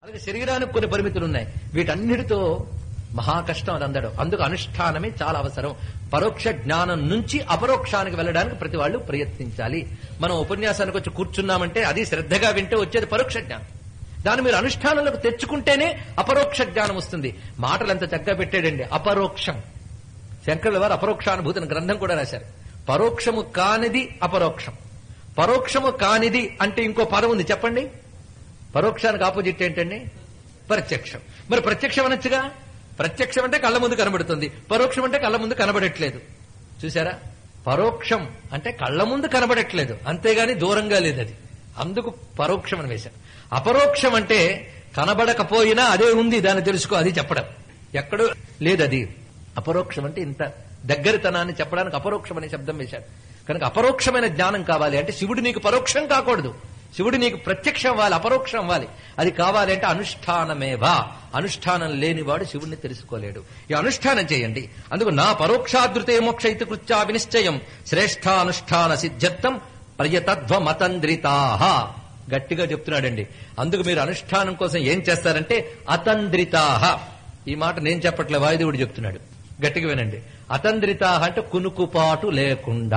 అలాగే శరీరానికి కొన్ని పరిమితులు ఉన్నాయి వీటన్నిటితో మహా కష్టం అది అందడం అందుకు అనుష్ఠానమే చాలా అవసరం పరోక్ష జ్ఞానం నుంచి అపరోక్షానికి వెళ్ళడానికి ప్రతి వాళ్ళు ప్రయత్నించాలి మనం ఉపన్యాసానికి వచ్చి కూర్చున్నామంటే అది శ్రద్ధగా వింటే వచ్చేది పరోక్ష జ్ఞానం దాన్ని మీరు అనుష్ఠానంలోకి తెచ్చుకుంటేనే అపరోక్ష జ్ఞానం వస్తుంది మాటలు ఎంత చక్కగా పెట్టాడండి అపరోక్షం శంకరుల వారు అపరోక్షానుభూతిని గ్రంథం కూడా రాశారు పరోక్షము కానిది అపరోక్షం పరోక్షము కానిది అంటే ఇంకో పదం ఉంది చెప్పండి పరోక్షానికి ఆపోజిట్ ఏంటండి ప్రత్యక్షం మరి ప్రత్యక్షం అనొచ్చుగా ప్రత్యక్షం అంటే కళ్ళ ముందు కనబడుతుంది పరోక్షం అంటే కళ్ళ ముందు కనబడట్లేదు చూసారా పరోక్షం అంటే కళ్ళ ముందు కనబడట్లేదు అంతేగాని దూరంగా లేదు అది అందుకు పరోక్షం అని వేశారు అపరోక్షం అంటే కనబడకపోయినా అదే ఉంది దాన్ని తెలుసుకో అది చెప్పడం ఎక్కడో లేదు అది అపరోక్షం అంటే ఇంత దగ్గరతనాన్ని చెప్పడానికి అపరోక్షం అనే శబ్దం వేశాడు కనుక అపరోక్షమైన జ్ఞానం కావాలి అంటే శివుడు నీకు పరోక్షం కాకూడదు శివుడు నీకు ప్రత్యక్షం అవ్వాలి అపరోక్షం అవ్వాలి అది కావాలి అంటే అనుష్ఠానమేవా అనుష్ఠానం లేనివాడు శివుణ్ణి తెలుసుకోలేడు ఈ అనుష్ఠానం చేయండి అందుకు నా పరోక్షాదృతే మోక్ష ఇతి కృత్యా వినిశ్చయం శ్రేష్టానుష్ఠాన సిద్ధ్యర్థం ప్రయతత్వ మతంద్రితాహ గట్టిగా చెప్తున్నాడండి అందుకు మీరు అనుష్ఠానం కోసం ఏం చేస్తారంటే అతంద్రితాహ ఈ మాట నేను చెప్పట్లే వాయుదేవుడు చెప్తున్నాడు గట్టిగా వినండి అతంద్రితాహ అంటే కునుకుపాటు లేకుండా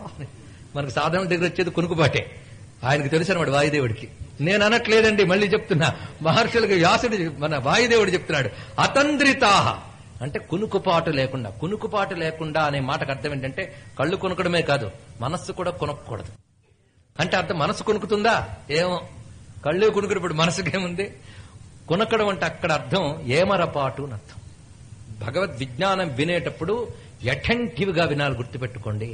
మనకు సాధన దగ్గర వచ్చేది కునుకుపాటే ఆయనకు తెలుసు అనమాట వాయుదేవుడికి నేను అనట్లేదండి మళ్ళీ చెప్తున్నా మహర్షులకు వ్యాసుడు మన వాయుదేవుడు చెప్తున్నాడు అతంద్రితాహ అంటే కునుకుపాటు లేకుండా కునుకుపాటు లేకుండా అనే మాటకు అర్థం ఏంటంటే కళ్ళు కొనుకడమే కాదు మనస్సు కూడా కొనకూడదు అంటే అర్థం మనసు కొనుకుతుందా ఏమో కళ్ళు కొనుక్కున్నప్పుడు మనసుకేముంది కొనకడం అంటే అక్కడ అర్థం ఏమరపాటు అని అర్థం భగవద్ విజ్ఞానం వినేటప్పుడు అటెంటివ్ గా వినాలి గుర్తుపెట్టుకోండి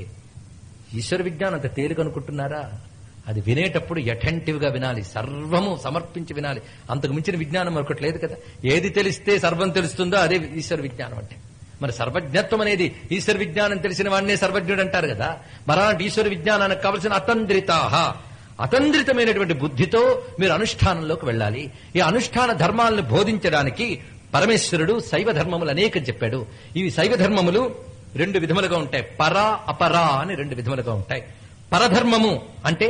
ఈశ్వర విజ్ఞానం అంత తేలిక అనుకుంటున్నారా అది వినేటప్పుడు అటెంటివ్ గా వినాలి సర్వము సమర్పించి వినాలి అంతకు మించిన విజ్ఞానం మరొకటి లేదు కదా ఏది తెలిస్తే సర్వం తెలుస్తుందో అదే ఈశ్వర విజ్ఞానం అంటే మరి సర్వజ్ఞత్వం అనేది ఈశ్వర విజ్ఞానం తెలిసిన వాడినే సర్వజ్ఞుడు అంటారు కదా మరాంటి ఈశ్వర విజ్ఞానానికి కావలసిన అతంద్రితాహ అతంద్రితమైనటువంటి బుద్ధితో మీరు అనుష్ఠానంలోకి వెళ్ళాలి ఈ అనుష్ఠాన ధర్మాలను బోధించడానికి పరమేశ్వరుడు శైవ ధర్మములు అనేకం చెప్పాడు ఇవి శైవ ధర్మములు రెండు విధములుగా ఉంటాయి పరా అపరా అని రెండు విధములుగా ఉంటాయి పరధర్మము అంటే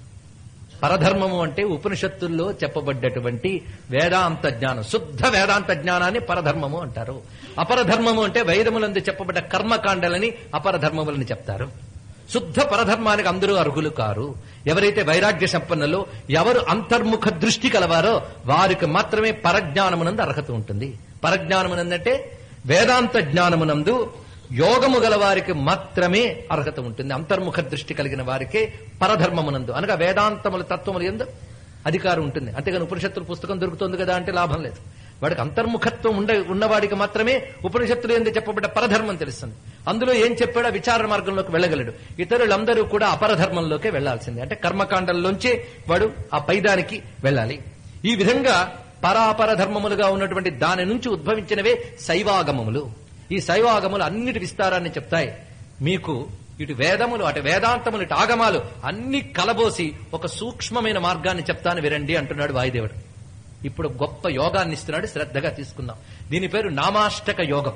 పరధర్మము అంటే ఉపనిషత్తుల్లో చెప్పబడ్డటువంటి వేదాంత జ్ఞానం శుద్ధ వేదాంత జ్ఞానాన్ని పరధర్మము అంటారు అపరధర్మము అంటే వేదములందు చెప్పబడ్డ కర్మకాండలని అపరధర్మములని చెప్తారు శుద్ధ పరధర్మానికి అందరూ అర్హులు కారు ఎవరైతే వైరాగ్య సంపన్నులో ఎవరు అంతర్ముఖ దృష్టి కలవారో వారికి మాత్రమే పరజ్ఞానమునందు అర్హత ఉంటుంది పరజ్ఞానమునందంటే వేదాంత జ్ఞానమునందు యోగము గల వారికి మాత్రమే అర్హత ఉంటుంది అంతర్ముఖ దృష్టి కలిగిన వారికే పరధర్మమునందు అనగా వేదాంతముల తత్వములు ఎందు అధికారం ఉంటుంది అంతేగాని ఉపనిషత్తుల పుస్తకం దొరుకుతుంది కదా అంటే లాభం లేదు వాడికి అంతర్ముఖత్వం ఉండ ఉన్నవాడికి మాత్రమే ఉపనిషత్తులు ఎందుకు చెప్పబడ్డ పరధర్మం తెలుస్తుంది అందులో ఏం చెప్పాడో విచార మార్గంలోకి వెళ్ళగలడు ఇతరులందరూ కూడా అపరధర్మంలోకే వెళ్లాల్సిందే అంటే కర్మకాండంలోంచే వాడు ఆ పైదానికి వెళ్ళాలి ఈ విధంగా పరాపర ధర్మములుగా ఉన్నటువంటి దాని నుంచి ఉద్భవించినవే శైవాగమములు ఈ శైవాగములు అన్నిటి విస్తారాన్ని చెప్తాయి మీకు ఇటు వేదములు అటు వేదాంతములు ఇటు ఆగమాలు అన్ని కలబోసి ఒక సూక్ష్మమైన మార్గాన్ని చెప్తాను వినండి అంటున్నాడు వాయుదేవుడు ఇప్పుడు గొప్ప యోగాన్ని ఇస్తున్నాడు శ్రద్ధగా తీసుకుందాం దీని పేరు నామాష్టక యోగం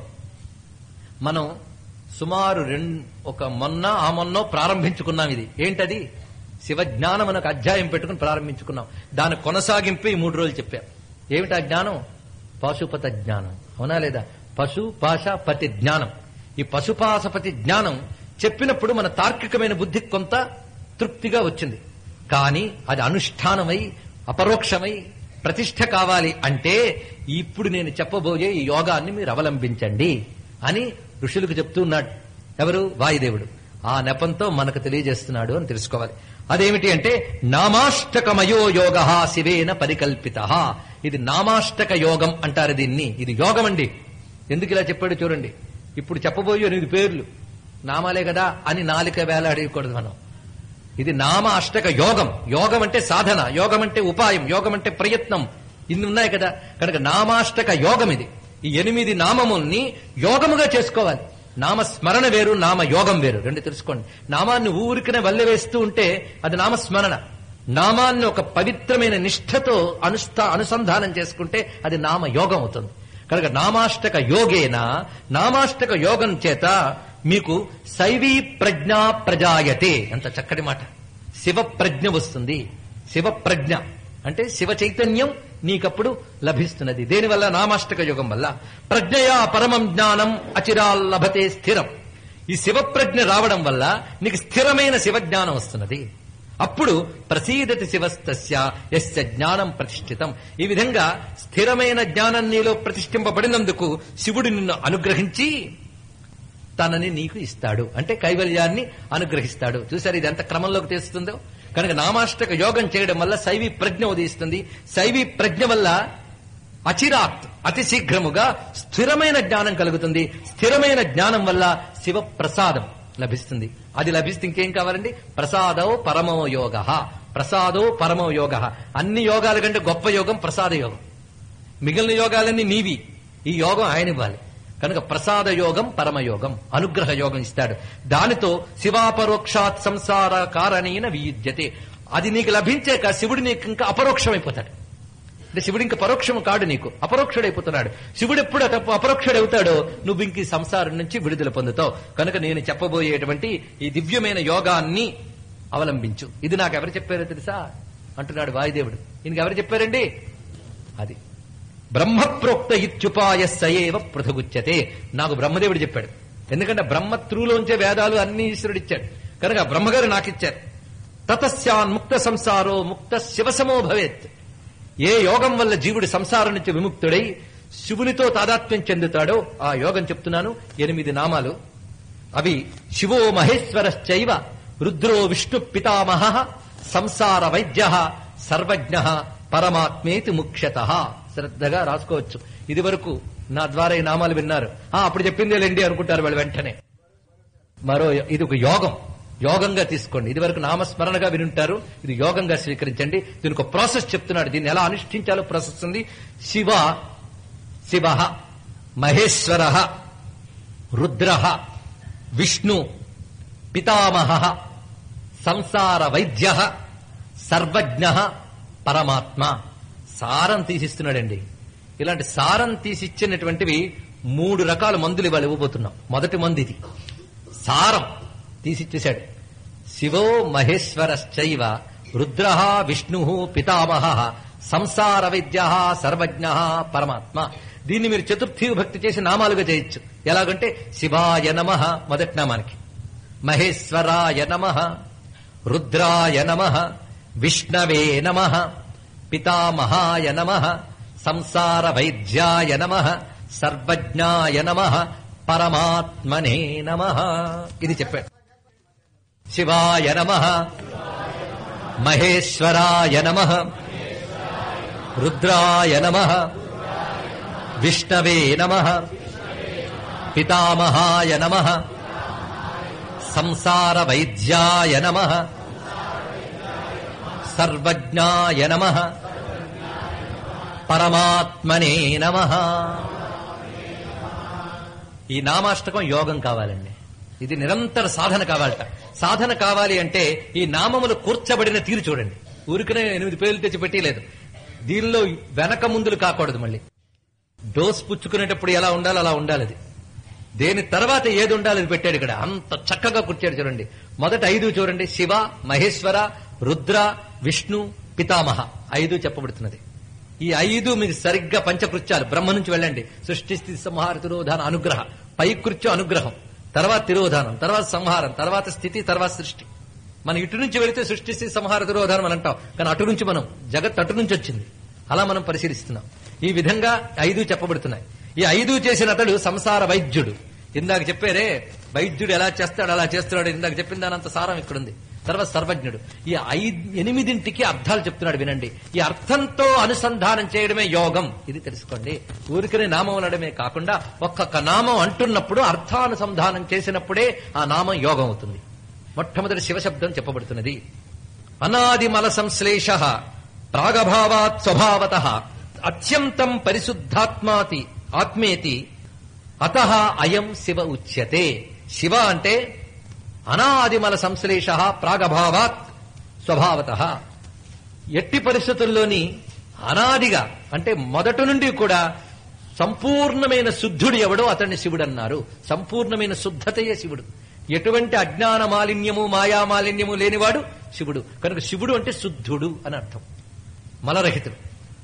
మనం సుమారు రెండు ఒక మొన్న ఆ మొన్నో ప్రారంభించుకున్నాం ఇది ఏంటది శివజ్ఞానం అనే ఒక అధ్యాయం పెట్టుకుని ప్రారంభించుకున్నాం దాని కొనసాగింపు ఈ మూడు రోజులు చెప్పాం ఏమిటి ఆ జ్ఞానం పశుపత జ్ఞానం అవునా లేదా పశు పాశ పతి జ్ఞానం ఈ పశుపాసపతి జ్ఞానం చెప్పినప్పుడు మన తార్కికమైన బుద్ధి కొంత తృప్తిగా వచ్చింది కానీ అది అనుష్ఠానమై అపరోక్షమై ప్రతిష్ట కావాలి అంటే ఇప్పుడు నేను చెప్పబోయే ఈ యోగాన్ని మీరు అవలంబించండి అని ఋషులకు చెప్తూ ఉన్నాడు ఎవరు వాయుదేవుడు ఆ నెపంతో మనకు తెలియజేస్తున్నాడు అని తెలుసుకోవాలి అదేమిటి అంటే నామాష్టకమయో యోగ శివేన పరికల్పిత ఇది నామాష్టక యోగం అంటారు దీన్ని ఇది యోగం అండి ఎందుకు ఇలా చెప్పాడు చూడండి ఇప్పుడు చెప్పబోయే ఎనిమిది పేర్లు నామాలే కదా అని నాలిక వేలాడకూడదు మనం ఇది నామ అష్టక యోగం యోగం అంటే సాధన యోగం అంటే ఉపాయం యోగం అంటే ప్రయత్నం ఇన్ని ఉన్నాయి కదా కనుక నామాష్టక యోగం ఇది ఈ ఎనిమిది నామముల్ని యోగముగా చేసుకోవాలి నామ స్మరణ వేరు నామ యోగం వేరు రెండు తెలుసుకోండి నామాన్ని ఊరికనే వల్లె వేస్తూ ఉంటే అది నామస్మరణ నామాన్ని ఒక పవిత్రమైన నిష్ఠతో అనుష్ఠా అనుసంధానం చేసుకుంటే అది నామ యోగం అవుతుంది కనుక నామాష్టక యోగేన నామాష్టక యోగం చేత మీకు శైవీ ప్రజ్ఞా ప్రజాయతే ఎంత చక్కటి మాట శివ ప్రజ్ఞ వస్తుంది శివ ప్రజ్ఞ అంటే శివ చైతన్యం నీకప్పుడు లభిస్తున్నది దేనివల్ల నామాష్టక యోగం వల్ల ప్రజ్ఞయా పరమం జ్ఞానం అచిరాల్ లభతే స్థిరం ఈ శివప్రజ్ఞ రావడం వల్ల నీకు స్థిరమైన శివజ్ఞానం వస్తున్నది అప్పుడు ప్రసీదతి శివస్తస్య యస్య జ్ఞానం ప్రతిష్ఠితం ఈ విధంగా స్థిరమైన జ్ఞానం నీలో ప్రతిష్ఠింపబడినందుకు శివుడు నిన్ను అనుగ్రహించి తనని నీకు ఇస్తాడు అంటే కైవల్యాన్ని అనుగ్రహిస్తాడు చూసారు ఇది ఎంత క్రమంలోకి తెస్తుందో కనుక నామాష్టక యోగం చేయడం వల్ల శైవి ప్రజ్ఞ ఉదయిస్తుంది శైవి ప్రజ్ఞ వల్ల అచిరాత్ అతి శీఘ్రముగా స్థిరమైన జ్ఞానం కలుగుతుంది స్థిరమైన జ్ఞానం వల్ల శివ ప్రసాదం లభిస్తుంది అది లభిస్తే ఇంకేం కావాలండి ప్రసాదో పరమో యోగ ప్రసాదో పరమో యోగ అన్ని యోగాల కంటే గొప్ప యోగం ప్రసాద యోగం మిగిలిన యోగాలన్నీ నీవి ఈ యోగం ఆయన ఇవ్వాలి కనుక ప్రసాద యోగం పరమయోగం అనుగ్రహ యోగం ఇస్తాడు దానితో శివాపరోక్షాత్ సంసార కారణీన వియుజ్యతే అది నీకు లభించాక శివుడు నీకు ఇంకా అపరోక్షమైపోతాడు అంటే శివుడు ఇంకా పరోక్షము కాడు నీకు అపరోక్షుడైపోతున్నాడు శివుడు ఎప్పుడు అట- అపరోక్షుడవుతాడో నువ్వు ఇంక ఈ సంసారం నుంచి విడుదల పొందుతావు కనుక నేను చెప్పబోయేటువంటి ఈ దివ్యమైన యోగాన్ని అవలంబించు ఇది నాకు ఎవరు చెప్పారో తెలుసా అంటున్నాడు వాయుదేవుడు ఈయనకి ఎవరు చెప్పారండి అది బ్రహ్మప్రోక్త ఇత్యుపాయ సయేవ పృథగుచ్యతే నాకు బ్రహ్మదేవుడు చెప్పాడు ఎందుకంటే బ్రహ్మత్రులోంచే వేదాలు అన్ని ఈశ్వరుడు ఇచ్చాడు కనుక ఆ బ్రహ్మగారు నాకు ఇచ్చారు తతస్యాన్ ముక్త సంసారో ముక్త శివసమో భవేత్ ఏ యోగం వల్ల జీవుడు సంసారం నుంచి విముక్తుడై శివునితో తాదాత్మ్యం చెందుతాడో ఆ యోగం చెప్తున్నాను ఎనిమిది నామాలు అవి శివో మహేశ్వరశ్చైవ రుద్రో విష్ణు పితామహ సంసార వైద్య సర్వజ్ఞ పరమాత్మేతి ముఖ్యత శ్రద్ధగా రాసుకోవచ్చు ఇది వరకు నా ద్వారా ఈ నామాలు విన్నారు ఆ అప్పుడు చెప్పిందే లేండి అనుకుంటారు వాళ్ళు వెంటనే మరో ఇది ఒక యోగం యోగంగా తీసుకోండి ఇది వరకు నామస్మరణగా వినుంటారు ఇది యోగంగా స్వీకరించండి దీనికి ఒక ప్రాసెస్ చెప్తున్నాడు దీన్ని ఎలా అనుష్ఠించాలో ప్రాసెస్ ఉంది శివ శివ మహేశ్వర రుద్ర విష్ణు పితామహ సంసార వైద్య సర్వజ్ఞ పరమాత్మ సారం తీసిస్తున్నాడండి ఇలాంటి సారం తీసిచ్చినటువంటివి మూడు రకాల మందులు ఇవాళ ఇవ్వబోతున్నాం మొదటి మందు ఇది సారం తీసిచ్చేశాడు శివో మహేశ్వరశ్చైవ రుద్ర విష్ణు పితామహ సంసార విద్య సర్వజ్ఞ పరమాత్మ దీన్ని మీరు చతుర్థి భక్తి చేసి నామాలుగా చేయొచ్చు ఎలాగంటే శివాయ నమ మొదటి నామానికి మహేశ్వరాయ నమ రుద్రాయ నమ విష్ణవే నమ పితామహాయ నమ సంసార వైద్యాయ నమ సర్వజ్ఞాయ నమ పరమాత్మనే నమ ఇది చెప్పాడు శివాయ నమ మహేశ్వరాయ నమ రుద్రాయ నమ విష్ణవే నమ పితామహాయ నమ సంసార వైద్యాయ నమ సర్వజ్ఞాయ నమ పరమాత్మనే నమ ఈ నామాష్టకం యోగం కావాలండి ఇది నిరంతర సాధన కావాలట సాధన కావాలి అంటే ఈ నామములు కూర్చబడిన తీరు చూడండి ఊరికనే ఎనిమిది పేర్లు తెచ్చి పెట్టలేదు దీనిలో వెనక ముందులు కాకూడదు మళ్ళీ డోస్ పుచ్చుకునేటప్పుడు ఎలా ఉండాలో అలా ఉండాలి అది దేని తర్వాత ఏది ఉండాలి అది పెట్టాడు ఇక్కడ అంత చక్కగా కూర్చాడు చూడండి మొదట ఐదు చూడండి శివ మహేశ్వర రుద్ర విష్ణు పితామహ ఐదు చెప్పబడుతున్నది ఈ ఐదు మీకు సరిగ్గా పంచకృత్యాలు బ్రహ్మ నుంచి వెళ్ళండి సృష్టి స్థితి సంహార తిరోధాన అనుగ్రహ పై కృత్యం అనుగ్రహం తర్వాత తిరోధానం తర్వాత సంహారం తర్వాత స్థితి తర్వాత సృష్టి మనం ఇటు నుంచి వెళితే సృష్టి స్థితి సంహార తిరోధానం అని అంటాం కానీ అటు నుంచి మనం జగత్ అటు నుంచి వచ్చింది అలా మనం పరిశీలిస్తున్నాం ఈ విధంగా ఐదు చెప్పబడుతున్నాయి ఈ ఐదు చేసిన అతడు సంసార వైద్యుడు ఇందాక చెప్పారే వైద్యుడు ఎలా చేస్తాడు అలా చేస్తున్నాడు ఇందాక చెప్పిన దానంత సారం ఇక్కడుంది తర్వాత సర్వజ్ఞుడు ఈ ఐదు ఎనిమిదింటికి అర్థాలు చెప్తున్నాడు వినండి ఈ అర్థంతో అనుసంధానం చేయడమే యోగం ఇది తెలుసుకోండి ఊరికనే నామం అనడమే కాకుండా ఒక్కొక్క నామం అంటున్నప్పుడు అర్థానుసంధానం చేసినప్పుడే ఆ నామం యోగం అవుతుంది మొట్టమొదటి శివశబ్దం చెప్పబడుతున్నది అనాదిమల సంశ్లేష ప్రాగభావాత్ స్వభావత అత్యంతం పరిశుద్ధాత్మాతి ఆత్మేతి అత అయం శివ ఉచ్యతే శివ అంటే అనాదిమల సంశ్లేష ప్రాగభావాత్ స్వభావత ఎట్టి పరిస్థితుల్లోని అనాదిగా అంటే మొదటి నుండి కూడా సంపూర్ణమైన శుద్ధుడు ఎవడో అతన్ని శివుడు అన్నారు సంపూర్ణమైన శుద్ధతయే శివుడు ఎటువంటి అజ్ఞాన మాలిన్యము మాయా మాలిన్యము లేనివాడు శివుడు కనుక శివుడు అంటే శుద్ధుడు అని అర్థం మలరహితుడు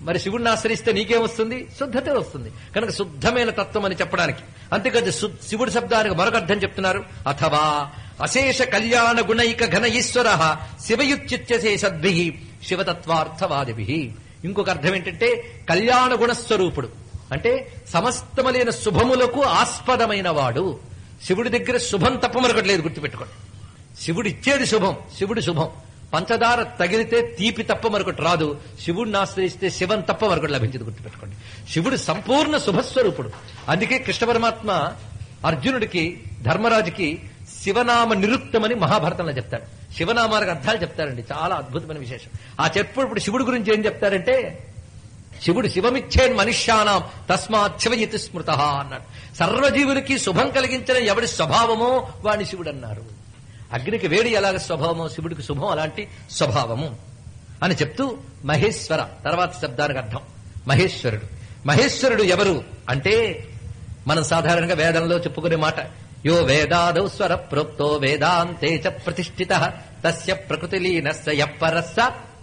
మరి శివుడిని ఆశ్రయిస్తే నీకేమొస్తుంది శుద్ధత వస్తుంది కనుక శుద్ధమైన తత్వం అని చెప్పడానికి అంతేకాదు సు- శివుడి శబ్దానికి మరొక అర్థం చెప్తున్నారు అథవా అశేష కళ్యాణ గుణైక ఘన ఈశ్వర శివయుచ్యుత్యసే సద్భి శివతత్వార్థవాదిభి ఇంకొక అర్థం ఏంటంటే కళ్యాణ గుణస్వరూపుడు అంటే సమస్తములైన శుభములకు ఆస్పదమైన వాడు శివుడి దగ్గర శుభం తప్ప మరొకటి లేదు గుర్తుపెట్టుకోండి శివుడు ఇచ్చేది శుభం శివుడి శుభం పంచదార తగిలితే తీపి తప్ప మరొకటి రాదు శివుడిని ఆశ్రయిస్తే శివం తప్ప మరొకటి లభించదు గుర్తుపెట్టుకోండి శివుడు సంపూర్ణ శుభస్వరూపుడు అందుకే కృష్ణ పరమాత్మ అర్జునుడికి ధర్మరాజుకి శివనామ నిరుక్తమని మహాభారతంలో చెప్తాడు శివనామాలకు అర్థాలు చెప్తారండి చాలా అద్భుతమైన విశేషం ఆ చెప్పుడు శివుడి గురించి ఏం చెప్తారంటే శివుడు శివమిచ్చేన్ మనుష్యానాం తస్మాత్ శివయితి స్మృత అన్నాడు సర్వజీవులకి శుభం కలిగించిన ఎవడి స్వభావమో వాడిని శివుడు అన్నారు అగ్నికి వేడి ఎలాగ స్వభావమో శివుడికి శుభం అలాంటి స్వభావము అని చెప్తూ మహేశ్వర తర్వాత శబ్దానికి అర్థం మహేశ్వరుడు మహేశ్వరుడు ఎవరు అంటే మనం సాధారణంగా వేదంలో చెప్పుకునే మాట యో వేదాదౌ స్వర ప్రోక్తో వేదాంతే చ ప్రతిష్ఠిత తస్య ప్రకృతి లీనస్య యప్పరస్స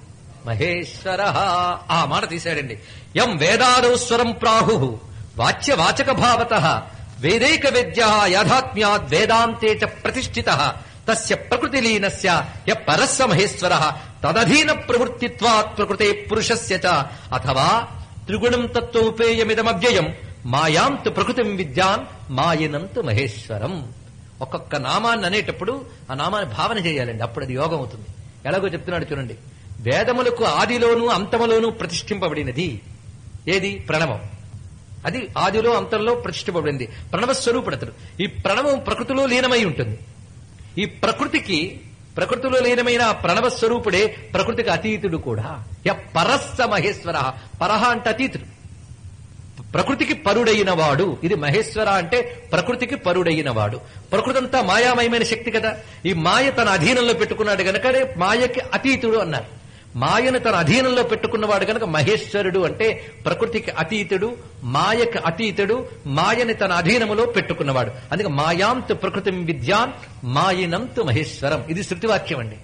మహేశ్వర ఆ మాట తీశాడండి యం వేదాదౌ స్వరం ప్రాహు వాచ్య వాచక భావత వేదైక వేద్య యాథాత్మ్యాద్ వేదాంతే చ ప్రతిష్ఠిత తస్య ప్రకృతి లీనస్య య పరస్స మహేశ్వర తదధీన ప్రవృత్తిత్వాత్ ప్రకృతే పురుషస్య చ అథవా త్రిగుణం తత్వోపేయమిదమవ్యయం మాయాంతు ప్రకృతిం విద్యాన్ మాయనంతు మహేశ్వరం ఒక్కొక్క నామాన్ని అనేటప్పుడు ఆ నామాన్ని భావన చేయాలండి అప్పుడు అది యోగం అవుతుంది ఎలాగో చెప్తున్నాడు చూడండి వేదములకు ఆదిలోను అంతములోను ప్రతిష్ఠింపబడినది ఏది ప్రణవం అది ఆదిలో అంతంలో ప్రతిష్ఠింపబడింది ప్రణవ స్వరూపుడతడు ఈ ప్రణవం ప్రకృతిలో లీనమై ఉంటుంది ఈ ప్రకృతికి ప్రకృతిలో లీనమైన ఆ ప్రణవ స్వరూపుడే ప్రకృతికి అతీతుడు కూడా య పరస్స మహేశ్వర పరహ అంటే అతీతుడు ప్రకృతికి పరుడైన వాడు ఇది మహేశ్వర అంటే ప్రకృతికి పరుడైన వాడు ప్రకృతి అంతా మాయామయమైన శక్తి కదా ఈ మాయ తన అధీనంలో పెట్టుకున్నాడు గనకనే మాయకి అతీతుడు అన్నారు మాయను తన అధీనంలో పెట్టుకున్నవాడు గనక మహేశ్వరుడు అంటే ప్రకృతికి అతీతుడు మాయకి అతీతుడు మాయని తన అధీనములో పెట్టుకున్నవాడు అందుకే మాయాంతు ప్రకృతి విద్యాన్ మాయనంతు మహేశ్వరం ఇది శృతివాక్యం అండి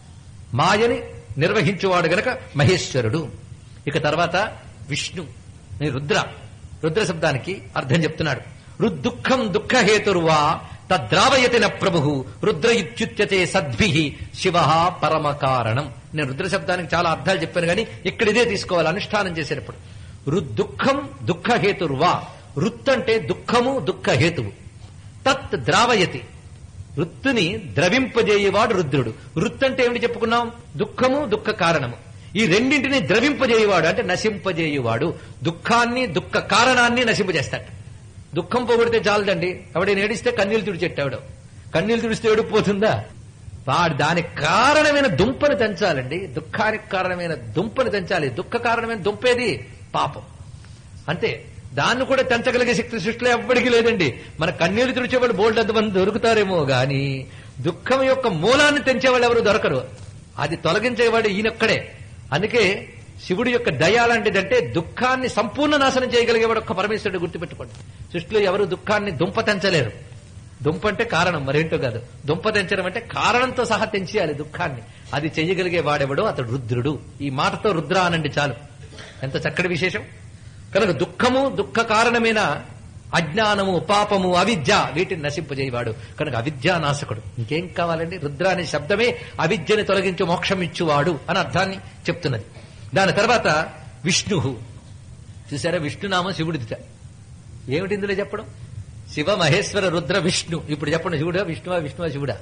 మాయని నిర్వహించువాడు గనక మహేశ్వరుడు ఇక తర్వాత విష్ణు ఈ రుద్ర రుద్ర శబ్దానికి అర్థం చెప్తున్నాడు రుద్దుఃఖం దుఃఖహేతుర్వా తద్రావయతి న ప్రభు రుద్ర ఇత్యుచ్యతే సద్భి శివ పరమ కారణం నేను రుద్ర శబ్దానికి చాలా అర్థాలు చెప్పాను కానీ ఇక్కడ ఇదే తీసుకోవాలి అనుష్ఠానం చేసేటప్పుడు రుద్దుఃఖం దుఃఖహేతుర్వా రుత్ అంటే దుఃఖము దుఃఖహేతువు తత్ ద్రావయతి రుత్తుని ద్రవింపజేయవాడు రుద్రుడు రుత్ అంటే ఏమిటి చెప్పుకున్నాం దుఃఖము దుఃఖ కారణము ఈ రెండింటిని ద్రవింపజేయవాడు అంటే నశింపజేయువాడు దుఃఖాన్ని దుఃఖ కారణాన్ని నశింపజేస్తాడు దుఃఖం పోగొడితే చాలదండి ఎవడైనా ఏడిస్తే కన్నీళ్లు తుడిచెట్టాడు కన్నీళ్లు తుడిస్తే ఏడిపోతుందా వాడు దానికి కారణమైన దుంపని తెంచాలండి దుఃఖానికి కారణమైన దుంపని తెంచాలి దుఃఖ కారణమైన దుంపేది పాపం అంతే దాన్ని కూడా తెంచగలిగే శక్తి సృష్టిలో ఎవ్వడికి లేదండి మన కన్నీళ్లు తుడిచేవాళ్ళు బోల్డ్ మంది దొరుకుతారేమో గాని దుఃఖం యొక్క మూలాన్ని తెంచేవాళ్ళు ఎవరు దొరకరు అది తొలగించేవాడు ఈయనొక్కడే అందుకే శివుడి యొక్క దయ లాంటిదంటే దుఃఖాన్ని సంపూర్ణ నాశనం చేయగలిగేవాడు ఒక్క పరమేశ్వరుడు గుర్తుపెట్టుకోండి సృష్టిలో ఎవరు దుఃఖాన్ని దుంప తెంచలేరు దుంప అంటే కారణం మరేంటో కాదు దుంప తెంచడం అంటే కారణంతో సహా తెంచేయాలి దుఃఖాన్ని అది చెయ్యగలిగే వాడెవడో అతడు రుద్రుడు ఈ మాటతో రుద్ర అనండి చాలు ఎంత చక్కటి విశేషం కనుక దుఃఖము దుఃఖ కారణమైన అజ్ఞానము పాపము అవిద్య వీటిని నశింపజేయవాడు కనుక అవిద్యా నాశకుడు ఇంకేం కావాలండి రుద్ర అనే శబ్దమే అవిద్యని తొలగించి మోక్షం ఇచ్చువాడు అని అర్థాన్ని చెప్తున్నది దాని తర్వాత విష్ణు చూసారా విష్ణునామం శివుడిదిట ఏమిటి ఇందులో చెప్పడం శివ మహేశ్వర రుద్ర విష్ణు ఇప్పుడు చెప్పండి శివుడా విష్ణువా విష్ణువా శివుడా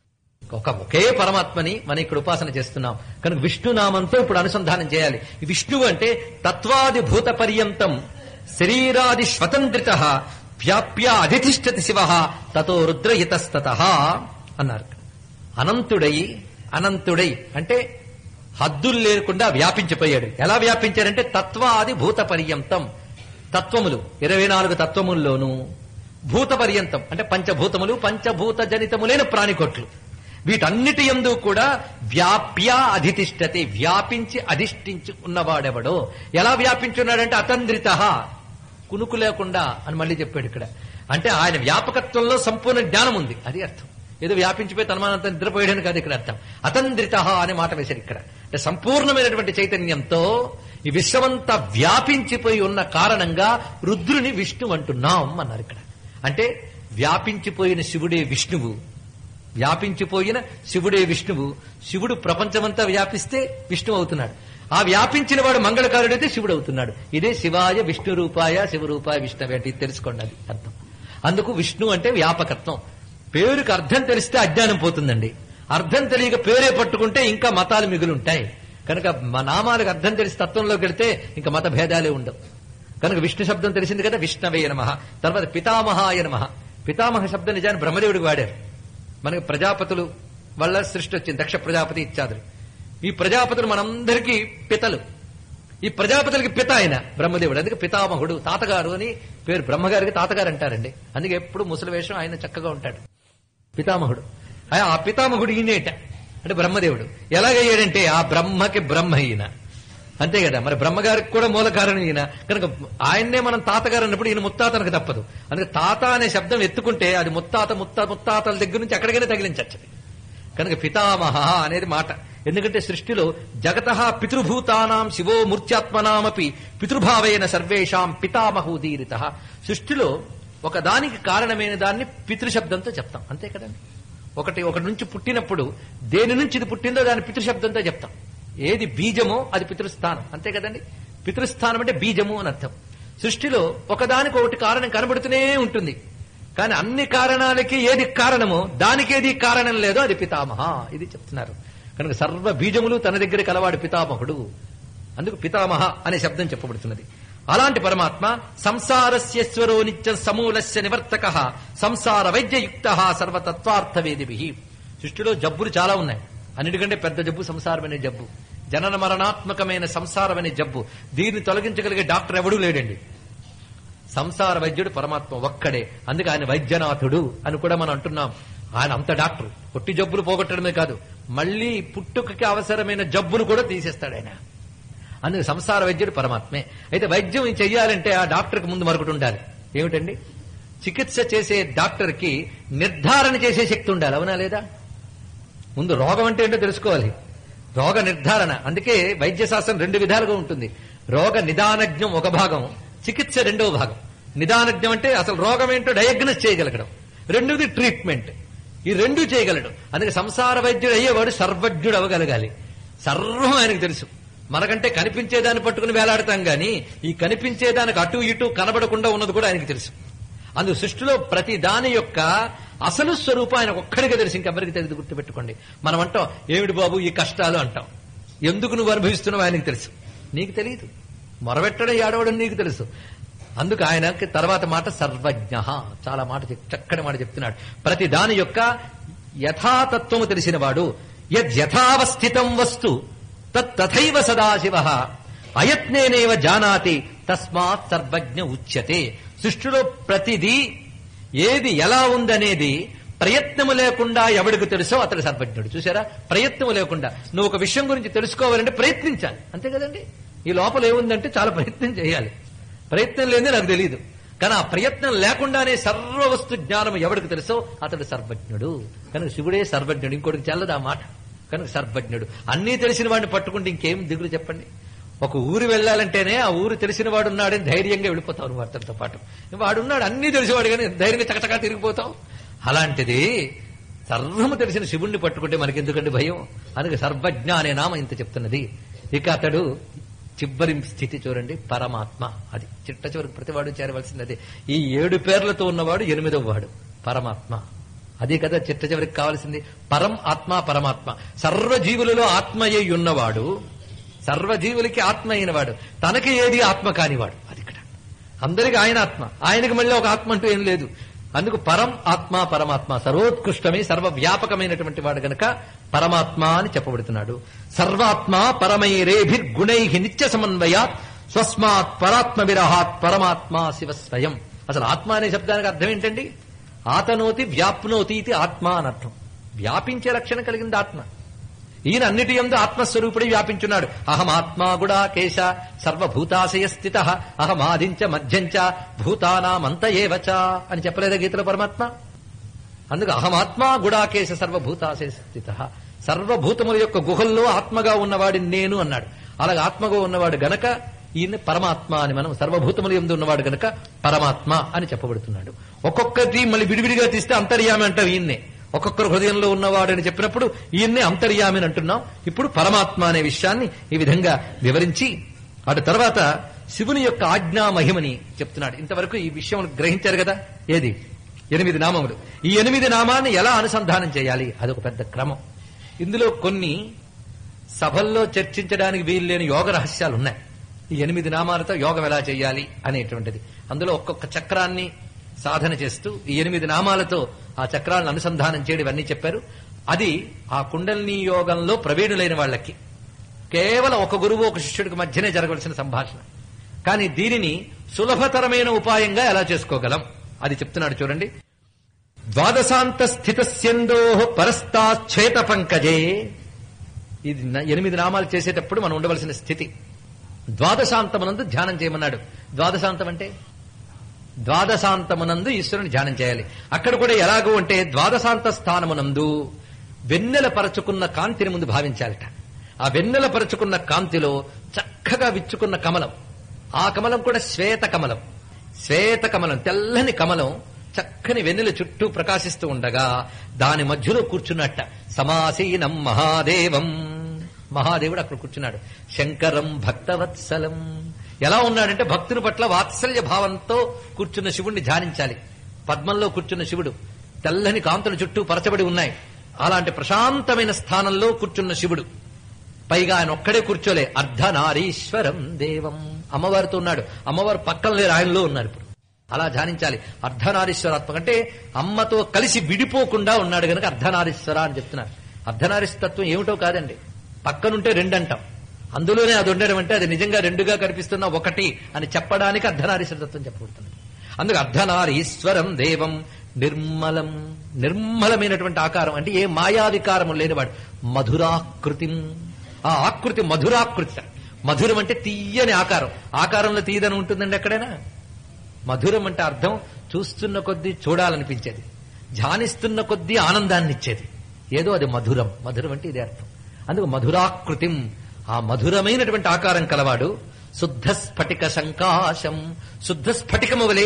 ఒక ఒకే పరమాత్మని మనం ఇక్కడ ఉపాసన చేస్తున్నాం కనుక విష్ణునామంతో ఇప్పుడు అనుసంధానం చేయాలి ఈ విష్ణువు అంటే తత్వాది భూత పర్యంతం శరీరాది స్వతంత్రిత వ్యాప్య అధితిష్టతి శివ తతో రుద్ర ఇతస్తత అన్నారు అనంతుడై అనంతుడై అంటే హద్దులు లేకుండా వ్యాపించిపోయాడు ఎలా వ్యాపించాడంటే తత్వాది భూత పర్యంతం తత్వములు ఇరవై నాలుగు తత్వముల్లోనూ భూత పర్యంతం అంటే పంచభూతములు పంచభూత జనితములైన ప్రాణికొట్లు వీటన్నిటి ఎందు కూడా వ్యాప్య అధితిష్టతి వ్యాపించి అధిష్ఠించి ఉన్నవాడెవడో ఎలా వ్యాపించున్నాడంటే అతంద్రిత కునుకు లేకుండా అని మళ్ళీ చెప్పాడు ఇక్కడ అంటే ఆయన వ్యాపకత్వంలో సంపూర్ణ జ్ఞానం ఉంది అది అర్థం ఏదో వ్యాపించిపోయి తనమానంత నిద్రపోయాడని కాదు ఇక్కడ అర్థం అతంద్రిత అనే మాట వేశాడు ఇక్కడ అంటే సంపూర్ణమైనటువంటి చైతన్యంతో ఈ విశ్వమంతా వ్యాపించిపోయి ఉన్న కారణంగా రుద్రుని విష్ణు అంటున్నాం అన్నారు ఇక్కడ అంటే వ్యాపించిపోయిన శివుడే విష్ణువు వ్యాపించిపోయిన శివుడే విష్ణువు శివుడు ప్రపంచమంతా వ్యాపిస్తే విష్ణువు అవుతున్నాడు ఆ వ్యాపించిన వాడు మంగళకారుడైతే శివుడు అవుతున్నాడు ఇదే శివాయ విష్ణు రూపాయ శివరూపాయ విష్ణువే అంటే ఇది తెలుసుకోండి అది అర్థం అందుకు విష్ణు అంటే వ్యాపకత్వం పేరుకి అర్థం తెలిస్తే అజ్ఞానం పోతుందండి అర్థం తెలియక పేరే పట్టుకుంటే ఇంకా మతాలు మిగులుంటాయి కనుక మా నామాలకు అర్థం తెలిసి తత్వంలోకి వెళితే ఇంకా మత భేదాలే ఉండవు కనుక విష్ణు శబ్దం తెలిసింది కదా విష్ణవే నమ తర్వాత పితామహాయ నమ పితామహ శబ్దం నిజాన్ని బ్రహ్మదేవుడికి వాడారు మనకి ప్రజాపతులు వల్ల సృష్టి వచ్చింది దక్ష ప్రజాపతి ఇత్యాదులు ఈ ప్రజాపతులు మనందరికీ పితలు ఈ ప్రజాపతులకి పిత ఆయన బ్రహ్మదేవుడు అందుకే పితామహుడు తాతగారు అని పేరు బ్రహ్మగారికి తాతగారు అంటారండి అందుకే ఎప్పుడు ముసలి వేషం ఆయన చక్కగా ఉంటాడు పితామహుడు ఆ- ఆ పితామహుడు ఈయనేట అంటే బ్రహ్మదేవుడు ఎలాగయ్యాడంటే ఆ బ్రహ్మకి బ్రహ్మ ఈయన అంతే కదా మరి బ్రహ్మగారికి కూడా మూల కారణం ఈయన కనుక ఆయన్నే మనం తాతగారు అన్నప్పుడు ఈయన ముత్తాతనకు తప్పదు అందుకే తాత అనే శబ్దం ఎత్తుకుంటే అది ముత్తాత ముత్త ముత్తాతల దగ్గర నుంచి ఎక్కడికైనా తగిలించచ్చు కనుక పితామహ అనేది మాట ఎందుకంటే సృష్టిలో జగత పితృభూతానాం శివో మూర్త్యాత్మనామపి పితృభావైన సర్వేషాం పితామహోదీరిత సృష్టిలో ఒక దానికి కారణమైన దాన్ని పితృశబ్దంతో చెప్తాం అంతే కదండి ఒకటి ఒకటి నుంచి పుట్టినప్పుడు దేని నుంచి ఇది పుట్టిందో దాని పితృశబ్దంతో చెప్తాం ఏది బీజమో అది పితృస్థానం అంతే కదండి పితృస్థానం అంటే బీజము అని అర్థం సృష్టిలో ఒకదానికి ఒకటి కారణం కనబడుతూనే ఉంటుంది కానీ అన్ని కారణాలకి ఏది కారణమో దానికి ఏది కారణం లేదో అది పితామహ ఇది చెప్తున్నారు కనుక సర్వ బీజములు తన దగ్గర కలవాడు పితామహుడు అందుకు పితామహ అనే శబ్దం చెప్పబడుతున్నది అలాంటి పరమాత్మ సంసారస్యశ్వరో నిత్య సమూలస్య నివర్తక సంసార వైద్యయుక్త సర్వతత్వార్థవేదిభి సృష్టిలో జబ్బులు చాలా ఉన్నాయి అన్నిటికంటే పెద్ద జబ్బు సంసారం అనే జబ్బు జనన మరణాత్మకమైన సంసారం అనే జబ్బు దీన్ని తొలగించగలిగే డాక్టర్ ఎవడూ లేడండి సంసార వైద్యుడు పరమాత్మ ఒక్కడే అందుకే ఆయన వైద్యనాథుడు అని కూడా మనం అంటున్నాం ఆయన అంత డాక్టర్ పొట్టి జబ్బులు పోగొట్టడమే కాదు మళ్ళీ పుట్టుకకి అవసరమైన జబ్బును కూడా తీసేస్తాడు ఆయన అందుకే సంసార వైద్యుడు పరమాత్మే అయితే వైద్యం చెయ్యాలంటే ఆ డాక్టర్కి ముందు మరొకటి ఉండాలి ఏమిటండి చికిత్స చేసే డాక్టర్కి నిర్ధారణ చేసే శక్తి ఉండాలి అవునా లేదా ముందు రోగం అంటే ఏంటో తెలుసుకోవాలి రోగ నిర్ధారణ అందుకే వైద్య శాస్త్రం రెండు విధాలుగా ఉంటుంది రోగ నిదానజ్ఞం ఒక భాగం చికిత్స రెండవ భాగం నిదానజ్ఞం అంటే అసలు రోగం ఏంటో డయాగ్నోస్ చేయగలగడం రెండవది ట్రీట్మెంట్ ఈ రెండు చేయగలడు అందుకే సంసార వైద్యుడు అయ్యేవాడు సర్వజ్ఞుడు అవ్వగలగాలి సర్వం ఆయనకు తెలుసు మనకంటే కనిపించేదాన్ని పట్టుకుని వేలాడతాం గాని ఈ కనిపించేదానికి అటు ఇటు కనబడకుండా ఉన్నది కూడా ఆయనకు తెలుసు అందుకు సృష్టిలో ప్రతి దాని యొక్క అసలు స్వరూపం ఆయన ఒక్కడికే తెలుసు ఇంకెవరికి తెలియదు గుర్తుపెట్టుకోండి మనం అంటాం ఏమిటి బాబు ఈ కష్టాలు అంటాం ఎందుకు నువ్వు అనుభవిస్తున్నావు ఆయనకు తెలుసు నీకు తెలియదు మొరబెట్టడం ఏడవడం నీకు తెలుసు అందుకు ఆయనకి తర్వాత మాట సర్వజ్ఞ చాలా మాట చెప్- చక్కటి మాట చెప్తున్నాడు ప్రతి దాని యొక్క యథాతత్వము తెలిసినవాడు యథావస్థితం వస్తు తత్ తథైవ సదాశివ అయత్నేనేవ జానాతి తస్మాత్ సర్వజ్ఞ ఉచ్యతే సృష్టిలో ప్రతిదీ ఏది ఎలా ఉందనేది ప్రయత్నము లేకుండా ఎవడికి తెలుసో అతడు సర్వజ్ఞుడు చూసారా ప్రయత్నము లేకుండా నువ్వు ఒక విషయం గురించి తెలుసుకోవాలంటే ప్రయత్నించాలి అంతే కదండి ఈ లోపల ఏముందంటే చాలా ప్రయత్నం చేయాలి ప్రయత్నం లేదే నాకు తెలియదు కానీ ఆ ప్రయత్నం లేకుండానే సర్వ వస్తు జ్ఞానం ఎవడికి తెలుసో అతడు సర్వజ్ఞుడు కనుక శివుడే సర్వజ్ఞుడు ఇంకోటికి చెల్లదు ఆ మాట కనుక సర్వజ్ఞుడు అన్నీ తెలిసిన వాడిని పట్టుకుంటే ఇంకేం దిగులు చెప్పండి ఒక ఊరు వెళ్ళాలంటేనే ఆ ఊరు తెలిసిన వాడు ఉన్నాడని ధైర్యంగా వెళ్ళిపోతావు నువ్వు వాడితో పాటు వాడున్నాడు అన్నీ తెలిసేవాడు కానీ ధైర్యంగా చకచకా తిరిగిపోతావు అలాంటిది సర్వము తెలిసిన శివుణ్ణి పట్టుకుంటే మనకెందుకండి భయం అందుకే సర్వజ్ఞ అనే నామ ఇంత చెప్తున్నది ఇక అతడు చివరి స్థితి చూడండి పరమాత్మ అది చిట్ట చివరికి ప్రతివాడు చేరవలసింది అదే ఈ ఏడు పేర్లతో ఉన్నవాడు ఎనిమిదవ వాడు పరమాత్మ అదే కదా చిట్ట చివరికి కావాల్సింది పరం ఆత్మ పరమాత్మ సర్వజీవులలో ఆత్మయ్యి ఉన్నవాడు సర్వజీవులకి ఆత్మ అయినవాడు తనకి ఏది ఆత్మ కానివాడు అది ఇక్కడ అందరికి ఆయన ఆత్మ ఆయనకి మళ్ళీ ఒక ఆత్మ అంటూ ఏం లేదు అందుకు పరం ఆత్మ పరమాత్మ సర్వోత్కృష్టమే సర్వవ్యాపకమైనటువంటి వాడు గనక పరమాత్మ అని చెప్పబడుతున్నాడు సర్వాత్మ పరమైరేభిర్గుణై నిత్య సమన్వయాత్ స్వస్మాత్ పరాత్మ విరహాత్ పరమాత్మ శివ స్వయం అసలు ఆత్మ అనే శబ్దానికి అర్థం ఏంటండి ఆతనోతి వ్యాప్నోతి ఇది ఆత్మ అని అర్థం వ్యాపించే లక్షణం కలిగింది ఆత్మ ఈయన అన్నిటి ఎందు ఆత్మస్వరూపుడి వ్యాపించున్నాడు అహమాత్మా గుడా కేశ సర్వభూతాశయ స్థిత అహమాదించ మధ్యంచ భూతానామంత ఏవచ అని చెప్పలేదా గీతలో పరమాత్మ అందుకు అహమాత్మా గుడాకేశ సర్వభూతాశయ స్థిత సర్వభూతముల యొక్క గుహల్లో ఆత్మగా ఉన్నవాడిని నేను అన్నాడు అలాగే ఆత్మగా ఉన్నవాడు గనక ఈయన పరమాత్మ అని మనం సర్వభూతములు ఎందు ఉన్నవాడు గనక పరమాత్మ అని చెప్పబడుతున్నాడు ఒక్కొక్కటి మళ్ళీ విడివిడిగా తీస్తే అంతర్యామి అంటాం ఈయన్నే ఒక్కొక్కరు హృదయంలో ఉన్నవాడు అని చెప్పినప్పుడు ఈయన్నే అంతర్యామి అని అంటున్నాం ఇప్పుడు పరమాత్మ అనే విషయాన్ని ఈ విధంగా వివరించి అటు తర్వాత శివుని యొక్క ఆజ్ఞా మహిమని చెప్తున్నాడు ఇంతవరకు ఈ విషయం గ్రహించారు కదా ఏది ఎనిమిది నామములు ఈ ఎనిమిది నామాన్ని ఎలా అనుసంధానం చేయాలి అదొక పెద్ద క్రమం ఇందులో కొన్ని సభల్లో చర్చించడానికి వీల్లేని యోగ రహస్యాలు ఉన్నాయి ఈ ఎనిమిది నామాలతో యోగం ఎలా చేయాలి అనేటువంటిది అందులో ఒక్కొక్క చక్రాన్ని సాధన చేస్తూ ఈ ఎనిమిది నామాలతో ఆ చక్రాలను అనుసంధానం చేయడం ఇవన్నీ చెప్పారు అది ఆ కుండలిని యోగంలో ప్రవీణులైన వాళ్ళకి కేవలం ఒక గురువు ఒక శిష్యుడికి మధ్యనే జరగవలసిన సంభాషణ కానీ దీనిని సులభతరమైన ఉపాయంగా ఎలా చేసుకోగలం అది చెప్తున్నాడు చూడండి ద్వాదశాంత స్థితస్యందో పరస్తాచ్ఛేత పంకజే ఇది న- ఎనిమిది నామాలు చేసేటప్పుడు మనం ఉండవలసిన స్థితి ద్వాదశాంతమునందు ధ్యానం చేయమన్నాడు ద్వాదశాంతం అంటే ద్వాదశాంతమునందు ఈశ్వరుని ధ్యానం చేయాలి అక్కడ కూడా ఎలాగో అంటే ద్వాదశాంత స్థానమునందు వెన్నెల పరచుకున్న కాంతిని ముందు భావించాలట ఆ వెన్నెల పరచుకున్న కాంతిలో చక్కగా విచ్చుకున్న కమలం ఆ కమలం కూడా శ్వేత కమలం శ్వేత కమలం తెల్లని కమలం చక్కని వెన్నెల చుట్టూ ప్రకాశిస్తూ ఉండగా దాని మధ్యలో కూర్చున్నట్ట సమాసీనం మహాదేవం మహాదేవుడు అక్కడ కూర్చున్నాడు శంకరం భక్తవత్సలం ఎలా ఉన్నాడంటే భక్తుని పట్ల వాత్సల్య భావంతో కూర్చున్న శివుణ్ణి ధ్యానించాలి పద్మంలో కూర్చున్న శివుడు తెల్లని కాంతుల చుట్టూ పరచబడి ఉన్నాయి అలాంటి ప్రశాంతమైన స్థానంలో కూర్చున్న శివుడు పైగా ఆయన ఒక్కడే కూర్చోలే అర్ధనారీశ్వరం దేవం అమ్మవారితో ఉన్నాడు అమ్మవారు పక్కన లేరు ఆయనలో ఉన్నారు ఇప్పుడు అలా ధ్యానించాలి అర్ధనారీశ్వరాత్మక అంటే అమ్మతో కలిసి విడిపోకుండా ఉన్నాడు గనక అర్ధనారీశ్వర అని చెప్తున్నారు అర్ధనారీశ్వరత్వం ఏమిటో కాదండి పక్కనుంటే రెండు అంటాం అందులోనే అది ఉండడం అంటే అది నిజంగా రెండుగా కనిపిస్తున్న ఒకటి అని చెప్పడానికి అర్ధనారీశ్వరతత్వం చెప్పబడుతుంది అందుకు అర్ధనారీశ్వరం దేవం నిర్మలం నిర్మలమైనటువంటి ఆకారం అంటే ఏ మాయా వికారము లేనివాడు మధురాకృతి ఆ ఆకృతి మధురాకృతి మధురం అంటే తీయని ఆకారం ఆకారంలో తీయదని ఉంటుందండి ఎక్కడైనా మధురం అంటే అర్థం చూస్తున్న కొద్దీ చూడాలనిపించేది ధ్యానిస్తున్న కొద్దీ ఆనందాన్ని ఇచ్చేది ఏదో అది మధురం మధురం అంటే ఇదే అర్థం అందుకు మధురాకృతిం ఆ మధురమైనటువంటి ఆకారం కలవాడు శుద్ధ స్ఫటిక సంకాశం శుద్ధ స్ఫటికము వలె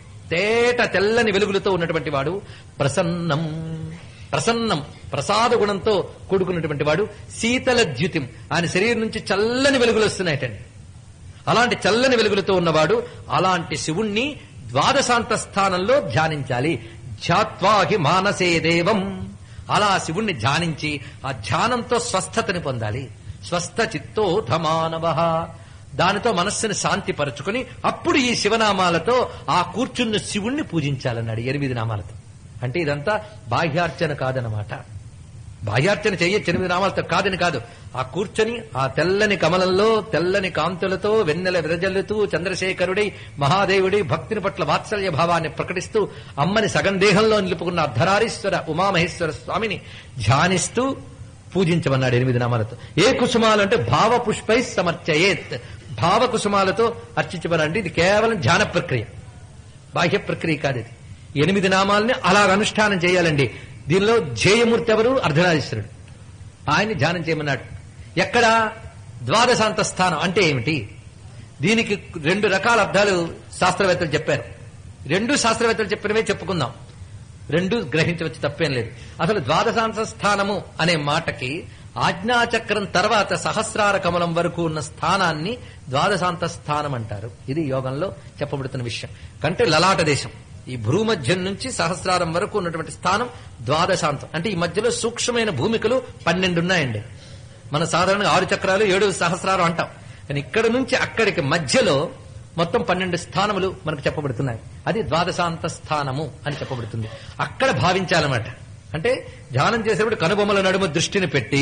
తేట తెల్లని వెలుగులతో ఉన్నటువంటి వాడు ప్రసన్నం ప్రసన్నం ప్రసాద గుణంతో కూడుకున్నటువంటి వాడు శీతల ద్యుతిం ఆయన శరీరం నుంచి చల్లని వెలుగులు వస్తున్నాయటండి అలాంటి చల్లని వెలుగులతో ఉన్నవాడు అలాంటి శివుణ్ణి ద్వాదశాంత స్థానంలో ధ్యానించాలి ధ్యాత్వాహి మానసే దేవం అలా శివుణ్ణి ధ్యానించి ఆ ధ్యానంతో స్వస్థతని పొందాలి స్వస్థ చిత్తోధమానవ దానితో మనస్సుని శాంతి పరుచుకుని అప్పుడు ఈ శివనామాలతో ఆ కూర్చున్న శివుణ్ణి పూజించాలన్నాడు ఎనిమిది నామాలతో అంటే ఇదంతా బాహ్యార్చన కాదనమాట బాహ్యార్చన చెయ్యొచ్చు ఎనిమిది నామాలతో కాదని కాదు ఆ కూర్చొని ఆ తెల్లని కమలంలో తెల్లని కాంతులతో వెన్నెల విరజల్లుతూ చంద్రశేఖరుడై మహాదేవుడి భక్తిని పట్ల వాత్సల్య భావాన్ని ప్రకటిస్తూ అమ్మని సగం దేహంలో నిలుపుకున్న అర్ధనారీశ్వర ఉమామహేశ్వర స్వామిని ధ్యానిస్తూ పూజించమన్నాడు ఎనిమిది నామాలతో ఏ కుసుమాలు అంటే భావ పుష్పై సమర్చయేత్ భావ కుసుమాలతో అర్చించమనండి ఇది కేవలం ధ్యాన ప్రక్రియ బాహ్య ప్రక్రియ కాదు ఇది ఎనిమిది నామాలని అలాగ అనుష్ఠానం చేయాలండి దీనిలో ధ్యేయమూర్తి ఎవరు అర్ధనారీశ్వరుడు ఆయన్ని ధ్యానం చేయమన్నాడు ఎక్కడ ద్వాదశాంత స్థానం అంటే ఏమిటి దీనికి రెండు రకాల అర్థాలు శాస్త్రవేత్తలు చెప్పారు రెండు శాస్త్రవేత్తలు చెప్పినవే చెప్పుకుందాం రెండు గ్రహించవచ్చు తప్పేం లేదు అసలు ద్వాదశాంత స్థానము అనే మాటకి ఆజ్ఞాచక్రం తర్వాత సహస్రార కమలం వరకు ఉన్న స్థానాన్ని ద్వాదశాంత స్థానం అంటారు ఇది యోగంలో చెప్పబడుతున్న విషయం కంటే లలాట దేశం ఈ భూమధ్యం నుంచి సహస్రారం వరకు ఉన్నటువంటి స్థానం ద్వాదశాంతం అంటే ఈ మధ్యలో సూక్ష్మమైన భూమికలు పన్నెండు ఉన్నాయండి మన సాధారణంగా ఆరు చక్రాలు ఏడు సహస్రారం అంటాం కానీ ఇక్కడ నుంచి అక్కడికి మధ్యలో మొత్తం పన్నెండు స్థానములు మనకు చెప్పబడుతున్నాయి అది ద్వాదశాంత స్థానము అని చెప్పబడుతుంది అక్కడ భావించాలన్నమాట అంటే ధ్యానం చేసేప్పుడు కనుబొమ్మల నడుమ దృష్టిని పెట్టి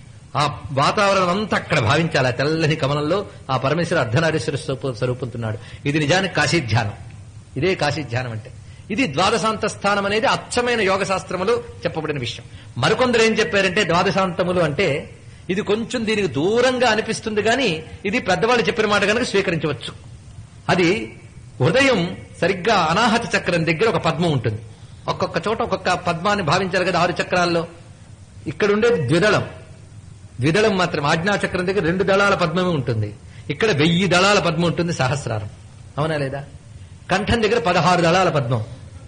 ఆ వాతావరణం అంతా అక్కడ భావించాలి ఆ తెల్లని కమలంలో ఆ పరమేశ్వర అర్ధనారీశ్వర స్వరూప- స్వరూపుతున్నాడు ఇది నిజానికి కాశీ ధ్యానం ఇదే కాశీ ధ్యానం అంటే ఇది ద్వాదశాంత స్థానం అనేది అచ్చమైన యోగ శాస్త్రములు చెప్పబడిన విషయం మరికొందరు ఏం చెప్పారంటే ద్వాదశాంతములు అంటే ఇది కొంచెం దీనికి దూరంగా అనిపిస్తుంది కానీ ఇది పెద్దవాళ్ళు చెప్పిన మాట కనుక స్వీకరించవచ్చు అది హృదయం సరిగ్గా అనాహత చక్రం దగ్గర ఒక పద్మం ఉంటుంది ఒక్కొక్క చోట ఒక్కొక్క పద్మాన్ని భావించారు కదా ఆరు చక్రాల్లో ఇక్కడ ఉండేది ద్విదళం ద్విదళం మాత్రం ఆజ్ఞాచక్రం దగ్గర రెండు దళాల పద్మమే ఉంటుంది ఇక్కడ వెయ్యి దళాల పద్మం ఉంటుంది సహస్రారం అవునా లేదా కంఠం దగ్గర పదహారు దళాల పద్మం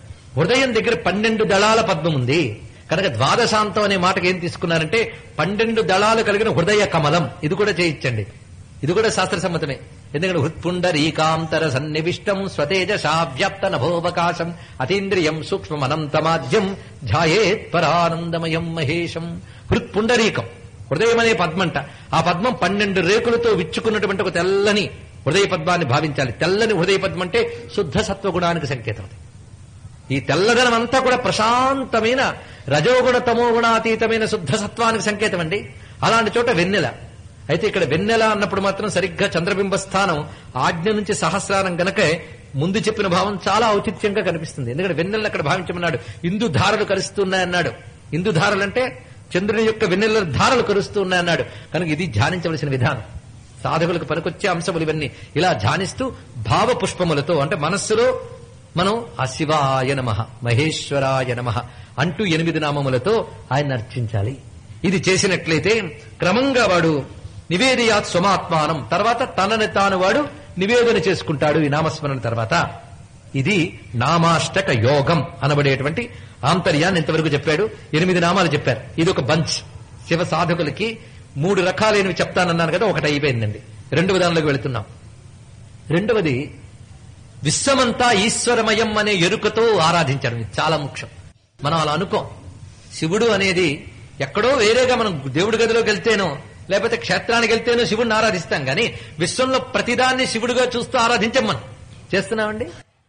హృదయం దగ్గర పన్నెండు దళాల పద్మం ఉంది కనుక ద్వాదశాంతం అనే మాటకి ఏం తీసుకున్నారంటే పన్నెండు దళాలు కలిగిన హృదయ కమలం ఇది కూడా చేయించండి ఇది కూడా శాస్త్ర సమ్మతమే ఎందుకంటే హృత్పుండరీకాంతర సన్నివిష్టం స్వతేజసా వ్యాప్త నభోవకాశం అతీంద్రియం సూక్ష్మమనంతమాద్యం ధ్యాయేత్ పరానందమయం మహేశం హృత్పుండరీకం హృదయం అనే పద్మంట ఆ పద్మం పన్నెండు రేకులతో విచ్చుకున్నటువంటి ఒక తెల్లని హృదయ పద్మాన్ని భావించాలి తెల్లని హృదయ పద్మం అంటే శుద్ధ సత్వగుణానికి సంకేతం అది ఈ తెల్లదనం అంతా కూడా ప్రశాంతమైన రజోగుణ తమోగుణాతీతమైన శుద్ధ సత్వానికి సంకేతం అండి అలాంటి చోట వెన్నెల అయితే ఇక్కడ వెన్నెల అన్నప్పుడు మాత్రం సరిగ్గా చంద్రబింబ స్థానం ఆజ్ఞ నుంచి సహస్రారం గనక ముందు చెప్పిన భావం చాలా ఔచిత్యంగా కనిపిస్తుంది ఎందుకంటే వెన్నెలను అక్కడ భావించమన్నాడు ఇందు ధారలు కలుస్తున్నాయన్నాడు ఇందు ధారలంటే చంద్రుని యొక్క వెన్నెల ధారలు కరుస్తూ ఉన్నాయన్నాడు కనుక ఇది ధ్యానించవలసిన విధానం సాధకులకు పనికొచ్చే అంశములు ఇవన్నీ ఇలా ధ్యానిస్తూ భావ పుష్పములతో అంటే మనస్సులో మనం ఆ శివాయ నమ మహేశ్వరాయ నమ అంటూ ఎనిమిది నామములతో ఆయన అర్చించాలి ఇది చేసినట్లయితే క్రమంగా వాడు నివేదయాత్ స్వమాత్మానం తర్వాత తనని తాను వాడు నివేదన చేసుకుంటాడు ఈ నామస్మరణ తర్వాత ఇది నామాష్టక యోగం అనబడేటువంటి ఆంతర్యాన్ని ఇంతవరకు చెప్పాడు ఎనిమిది నామాలు చెప్పారు ఇది ఒక బంచ్ శివ సాధకులకి మూడు రకాలైనవి చెప్తానన్నాను కదా ఒకటి అయిపోయిందండి రెండవ దానిలోకి వెళుతున్నాం రెండవది విశ్వమంతా ఈశ్వరమయం అనే ఎరుకతో ఆరాధించడం ఇది చాలా ముఖ్యం మనం అలా అనుకోం శివుడు అనేది ఎక్కడో వేరేగా మనం దేవుడి గదిలోకి వెళ్తేనో లేకపోతే క్షేత్రానికి వెళ్తేనో శివుడిని ఆరాధిస్తాం కానీ విశ్వంలో ప్రతిదాన్ని శివుడిగా చూస్తూ ఆరాధించం మనం చేస్తున్నామండి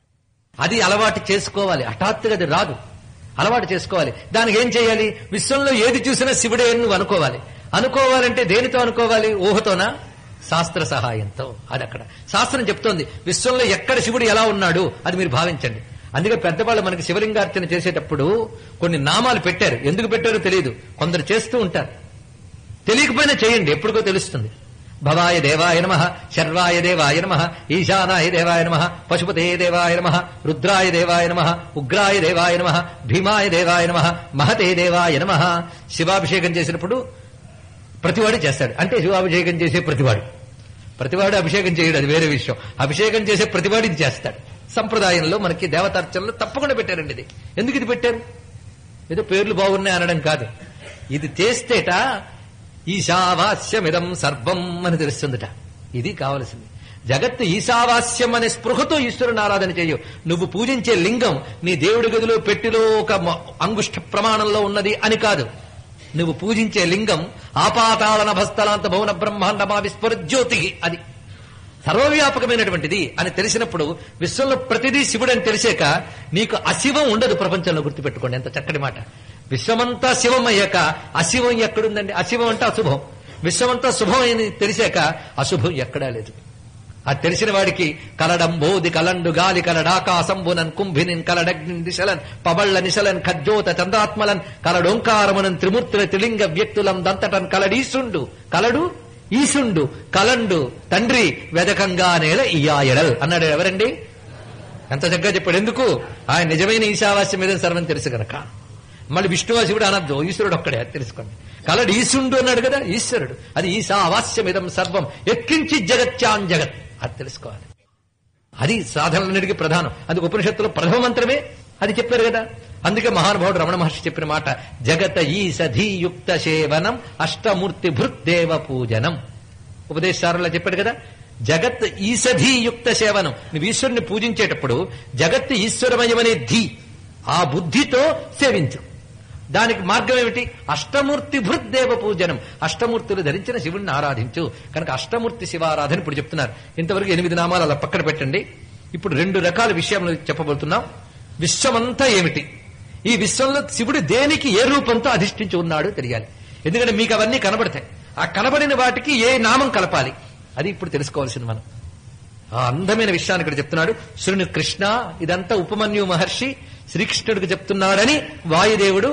అది అలవాటు చేసుకోవాలి హఠాత్తుగా అది రాదు అలవాటు చేసుకోవాలి దానికి ఏం చేయాలి విశ్వంలో ఏది చూసినా శివుడే అని నువ్వు అనుకోవాలి అనుకోవాలంటే దేనితో అనుకోవాలి ఊహతోనా శాస్త్ర సహాయంతో అది అక్కడ శాస్త్రం చెప్తోంది విశ్వంలో ఎక్కడ శివుడు ఎలా ఉన్నాడు అది మీరు భావించండి అందుకే పెద్దవాళ్ళు మనకి శివలింగార్చన చేసేటప్పుడు కొన్ని నామాలు పెట్టారు ఎందుకు పెట్టారో తెలియదు కొందరు చేస్తూ ఉంటారు తెలియకపోయినా చేయండి ఎప్పుడుకో తెలుస్తుంది భవాయ దేవాయ నమ శర్వాయ దేవాయ నమ ఈశానాయ దేవాయ నమ పశుపతే దేవాయ నమ రుద్రాయ దేవాయ నమ ఉగ్రాయ దేవాయ నమ భీమాయ దేవాయ నమ మహతే దేవాయ నమ శివాభిషేకం చేసినప్పుడు ప్రతివాడు చేస్తాడు అంటే శివాభిషేకం చేసే ప్రతివాడు ప్రతివాడు అభిషేకం చేయడు అది వేరే విషయం అభిషేకం చేసే ప్రతివాడు ఇది చేస్తాడు సంప్రదాయంలో మనకి దేవతార్చనలో తప్పకుండా పెట్టారండి ఇది ఎందుకు ఇది పెట్టారు ఏదో పేర్లు బాగున్నాయి అనడం కాదు ఇది చేస్తేట ఈశావాస్యమిదం సర్వం అని తెలుస్తుందట ఇది కావలసింది జగత్తు ఈశావాస్యం అనే స్పృహతో ఈశ్వరుని ఆరాధన చేయు నువ్వు పూజించే లింగం నీ దేవుడి గదిలో పెట్టిలో ఒక మ- అంగుష్ట ప్రమాణంలో ఉన్నది అని కాదు నువ్వు పూజించే లింగం ఆపాతాళన భస్తలాంత భవన బ్రహ్మాండమా విస్ఫురజ్యోతి అది సర్వవ్యాపకమైనటువంటిది అని తెలిసినప్పుడు విశ్వంలో ప్రతిదీ శివుడు అని తెలిసాక నీకు అశివం ఉండదు ప్రపంచంలో గుర్తుపెట్టుకోండి ఎంత చక్కటి మాట విశ్వమంతా శివం అయ్యాక అశివం ఎక్కడుందండి అశివం అంటే అశుభం విశ్వమంతా శుభం అని తెలిసాక అశుభం ఎక్కడా లేదు అది తెలిసిన వాడికి కలడం బోధి కలండు గాలి కలడాకాశంబునన్ కుంభినిన్ కలడగ్ని దిశలన్ పబళ్ల నిశలన్ ఖజ్జోత చంద్రాత్మలన్ కలడోంకారమునన్ త్రిమూర్తుల త్రిలింగ వ్యక్తులం దంతటన్ కలడీసుండు కలడు ఈశుండు కలండు తండ్రి వెదకంగా నేల ఇయాయడల్ అన్నాడు ఎవరండి ఎంత చక్కగా చెప్పాడు ఎందుకు ఆయన నిజమైన ఈశావాస్యం మీద సర్వం తెలుసు గనక మళ్ళీ విష్ణువా శివుడు అనద్దు ఈశ్వరుడు ఒక్కడే అది తెలుసుకోండి కలడు ఈశుండు అన్నాడు కదా ఈశ్వరుడు అది ఈశావాస్యమిదం సర్వం ఎక్కించి జగత్యాన్ జగత్ అది తెలుసుకోవాలి అది సాధనలన్నిటికీ ప్రధానం అందుకు ఉపనిషత్తులో ప్రథమ మంత్రమే అది చెప్పారు కదా అందుకే మహానుభావుడు రమణ మహర్షి చెప్పిన మాట జగత ఈసధీయుక్త సేవనం అష్టమూర్తి భృద్దేవ పూజనం ఉపదేశారంలో చెప్పాడు కదా జగత్ ఈసధీయుక్త సేవనం నువ్వు ఈశ్వరుని పూజించేటప్పుడు జగత్ ఈశ్వరమయమనే ధీ ఆ బుద్ధితో సేవించు దానికి మార్గం ఏమిటి అష్టమూర్తి భృద్దేవ పూజనం అష్టమూర్తులు ధరించిన శివుణ్ణి ఆరాధించు కనుక అష్టమూర్తి శివారాధన ఇప్పుడు చెప్తున్నారు ఇంతవరకు ఎనిమిది నామాలు అలా పక్కన పెట్టండి ఇప్పుడు రెండు రకాల విషయాలు చెప్పబోతున్నాం విశ్వమంతా ఏమిటి ఈ విశ్వంలో శివుడు దేనికి ఏ రూపంతో అధిష్ఠించి ఉన్నాడో తెలియాలి ఎందుకంటే మీకు అవన్నీ కనబడతాయి ఆ కనబడిన వాటికి ఏ నామం కలపాలి అది ఇప్పుడు తెలుసుకోవాల్సింది మనం ఆ అందమైన విషయాన్ని ఇక్కడ చెప్తున్నాడు శృణు కృష్ణ ఇదంతా ఉపమన్యు మహర్షి శ్రీకృష్ణుడికి చెప్తున్నాడని వాయుదేవుడు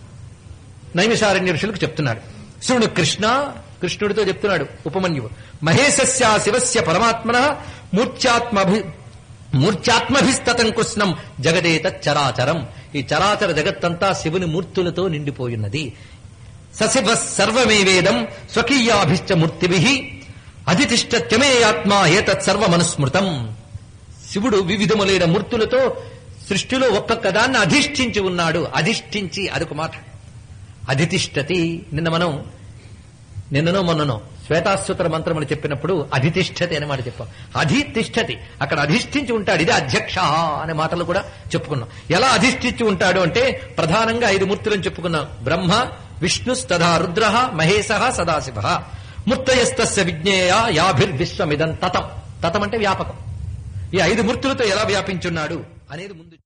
నైమిషారణ్య ఋషులకు చెప్తున్నాడు శృణు కృష్ణ కృష్ణుడితో చెప్తున్నాడు ఉపమన్యువు మహేశస్య శివస్య పరమాత్మన మూర్ఛాత్మభి మూర్ఛాత్మభిస్తతం కృష్ణం జగదేత చరాచరం ఈ చరాచర జగత్తంతా శివుని మూర్తులతో నిండిపోయినది సశివ సర్వమే వేదం స్వకీయాభిష్ట మూర్తిభి అధితిష్టత్యమేయాత్మా ఏతత్ సర్వమనుస్మృతం శివుడు వివిధములైన మూర్తులతో సృష్టిలో ఒక్కొక్క దాన్ని అధిష్ఠించి ఉన్నాడు అధిష్ఠించి అదొక మాట అధితిష్టతి నిన్న మనం నిన్ననో మొన్ననో శ్వేతాశ్వతర మంత్రములు చెప్పినప్పుడు అధితిష్టతి అనే మాట చెప్పాం అధితిష్టతి అక్కడ అధిష్ఠించి ఉంటాడు ఇది అధ్యక్ష అనే మాటలు కూడా చెప్పుకున్నాం ఎలా అధిష్ఠించి ఉంటాడు అంటే ప్రధానంగా ఐదు మూర్తులను చెప్పుకున్నాం బ్రహ్మ విష్ణుస్తథా రుద్ర మహేశ సదాశివ మూర్తయస్తస్య విజ్ఞేయ యాభిర్విశ్వమిదం తతం తతం అంటే వ్యాపకం ఈ ఐదు మూర్తులతో ఎలా వ్యాపించున్నాడు అనేది ముందు